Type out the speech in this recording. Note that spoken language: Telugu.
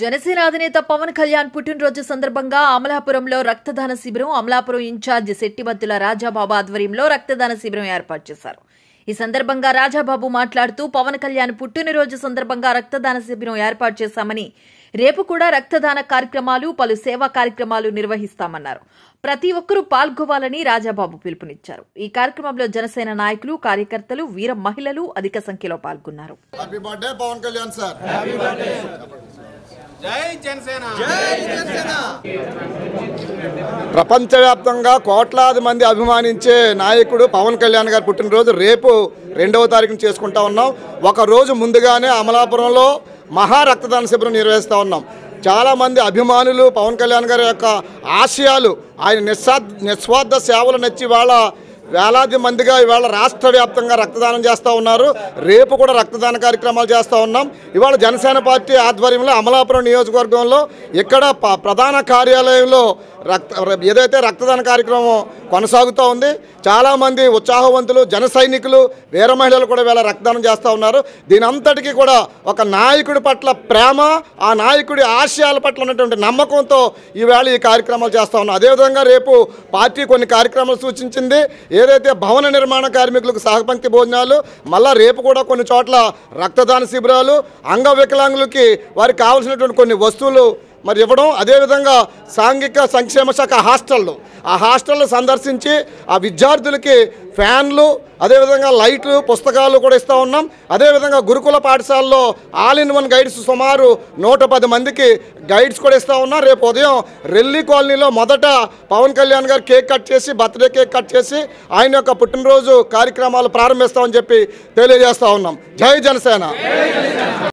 జనసేన అధినేత పవన్ కళ్యాణ్ పుట్టినరోజు సందర్భంగా అమలాపురంలో రక్తదాన శిబిరం అమలాపురం ఇన్ఛార్జ్ శెట్టిబత్తుల రాజాబాబు ఆధ్వర్యంలో రక్తదాన శిబిరం ఏర్పాటు చేశారు ఈ సందర్భంగా రాజాబాబు మాట్లాడుతూ పవన్ కళ్యాణ్ పుట్టినరోజు సందర్భంగా రక్తదాన శిబిరం ఏర్పాటు చేశామని రేపు కూడా రక్తదాన కార్యక్రమాలు పలు సేవా కార్యక్రమాలు నిర్వహిస్తామన్నారు ప్రతి ఒక్కరూ పాల్గొవాలని రాజాబాబు పిలుపునిచ్చారు ఈ కార్యక్రమంలో జనసేన నాయకులు కార్యకర్తలు వీర మహిళలు అధిక సంఖ్యలో పాల్గొన్నారు happy birthday Pawan Kalyan sir జై జనసేన ప్రపంచవ్యాప్తంగా కోట్లాది మంది అభిమానించే నాయకుడు పవన్ కళ్యాణ్ గారి పుట్టినరోజు రేపు రెండవ తారీఖున చేసుకుంటా ఉన్నాం ఒక రోజు ముందుగానే అమలాపురంలో మహా రక్తదాన శిబిరం నిర్వహిస్తూ ఉన్నాం చాలామంది అభిమానులు పవన్ కళ్యాణ్ గారి యొక్క ఆశయాలు ఆయన నిస్సా నిస్వార్థ సేవలు నచ్చి వాళ్ళ వేలాది మందిగా ఇవాళ రాష్ట్ర వ్యాప్తంగా రక్తదానం చేస్తూ ఉన్నారు రేపు కూడా రక్తదాన కార్యక్రమాలు చేస్తూ ఉన్నాం ఇవాళ జనసేన పార్టీ ఆధ్వర్యంలో అమలాపురం నియోజకవర్గంలో ఇక్కడ ప- ప్రధాన కార్యాలయంలో రక్త ఏదైతే రక్తదాన కార్యక్రమం కొనసాగుతూ ఉంది చాలామంది ఉత్సాహవంతులు జన సైనికులు వీర మహిళలు కూడా ఇవాళ రక్తదానం చేస్తూ ఉన్నారు దీని అంతటికీ కూడా ఒక నాయకుడి పట్ల ప్రేమ ఆ నాయకుడి ఆశయాల పట్ల ఉన్నటువంటి నమ్మకంతో ఈవేళ ఈ కార్యక్రమాలు చేస్తూ ఉన్నాం అదేవిధంగా రేపు పార్టీ కొన్ని కార్యక్రమాలు సూచించింది ఏదైతే భవన నిర్మాణ కార్మికులకు సహపంక్తి భోజనాలు మళ్ళా రేపు కూడా కొన్ని చోట్ల రక్తదాన శిబిరాలు అంగవికలాంగులకి వారికి కావాల్సినటువంటి కొన్ని వస్తువులు మరి ఇవ్వడం అదేవిధంగా సాంఘిక సంక్షేమ శాఖ హాస్టళ్ళు ఆ హాస్టళ్ళు సందర్శించి ఆ విద్యార్థులకి ఫ్యాన్లు అదేవిధంగా లైట్లు పుస్తకాలు కూడా ఇస్తూ ఉన్నాం అదేవిధంగా గురుకుల పాఠశాలలో ఆల్ ఇన్ వన్ గైడ్స్ సుమారు నూట పది మందికి గైడ్స్ కూడా ఇస్తూ ఉన్నాం రేపు ఉదయం రెల్లి కాలనీలో మొదట పవన్ కళ్యాణ్ గారు కేక్ కట్ చేసి బర్త్డే కేక్ కట్ చేసి ఆయన యొక్క పుట్టినరోజు కార్యక్రమాలు ప్రారంభిస్తామని చెప్పి తెలియజేస్తూ ఉన్నాం జై జనసేన